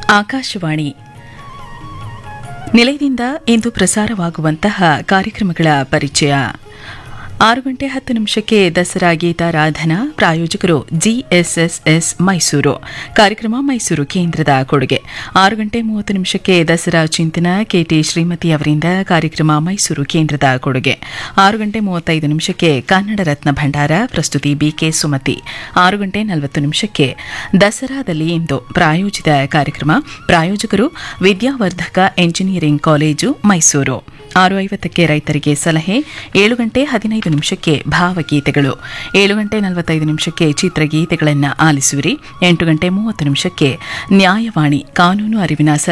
ಆಕಾಶವಾಣಿ ನಿಲಯದಿಂದ ಇಂದು ಪ್ರಸಾರವಾಗುವಂತಹ ಕಾರ್ಯಕ್ರಮಗಳ ಪರಿಚಯ ಆರು ಗಂಟೆ ಹತ್ತು ನಿಮಿಷಕ್ಕೆ ದಸರಾ ಗೀತಾರಾಧನಾ ಪ್ರಾಯೋಜಕರು ಜಿಎಸ್ಎಸ್ಎಸ್ ಮೈಸೂರು ಕಾರ್ಯಕ್ರಮ ಮೈಸೂರು ಕೇಂದ್ರದ ಕೊಡುಗೆ ಆರು ಗಂಟೆ ಮೂವತ್ತು ನಿಮಿಷಕ್ಕೆ ದಸರಾ ಚಿಂತನ ಕೆಟಿ ಶ್ರೀಮತಿ ಅವರಿಂದ ಕಾರ್ಯಕ್ರಮ ಮೈಸೂರು ಕೇಂದ್ರದ ಕೊಡುಗೆ ಆರು ಗಂಟೆ ಮೂವತ್ತೈದು ನಿಮಿಷಕ್ಕೆ ಕನ್ನಡ ರತ್ನ ಭಂಡಾರ ಪ್ರಸ್ತುತಿ ಬಿಕೆ ಸುಮತಿ ಆರು ಗಂಟೆ ನಲವತ್ತು ನಿಮಿಷಕ್ಕೆ ದಸರಾದಲ್ಲಿ ಇಂದು ಪ್ರಾಯೋಜಿತ ಕಾರ್ಯಕ್ರಮ ಪ್ರಾಯೋಜಕರು ವಿದ್ಯಾವರ್ಧಕ ಎಂಜಿನಿಯರಿಂಗ್ ಕಾಲೇಜು ಮೈಸೂರು ಆರು ಐವತ್ತಕ್ಕೆ ರೈತರಿಗೆ ಸಲಹೆ ಏಳು ಗಂಟೆ ಹದಿನೈದು ನಿಮಿಷಕ್ಕೆ ಭಾವಗೀತೆಗಳು ಏಳು ಗಂಟೆ ನಲವತ್ತೈದು ನಿಮಿಷಕ್ಕೆ ಚಿತ್ರಗೀತೆಗಳನ್ನು ಆಲಿಸುವಿರಿ ಎಂಟು ಗಂಟೆ ಮೂವತ್ತು ನಿಮಿಷಕ್ಕೆ ನ್ಯಾಯವಾಣಿ ಕಾನೂನು ಅರಿವಿನ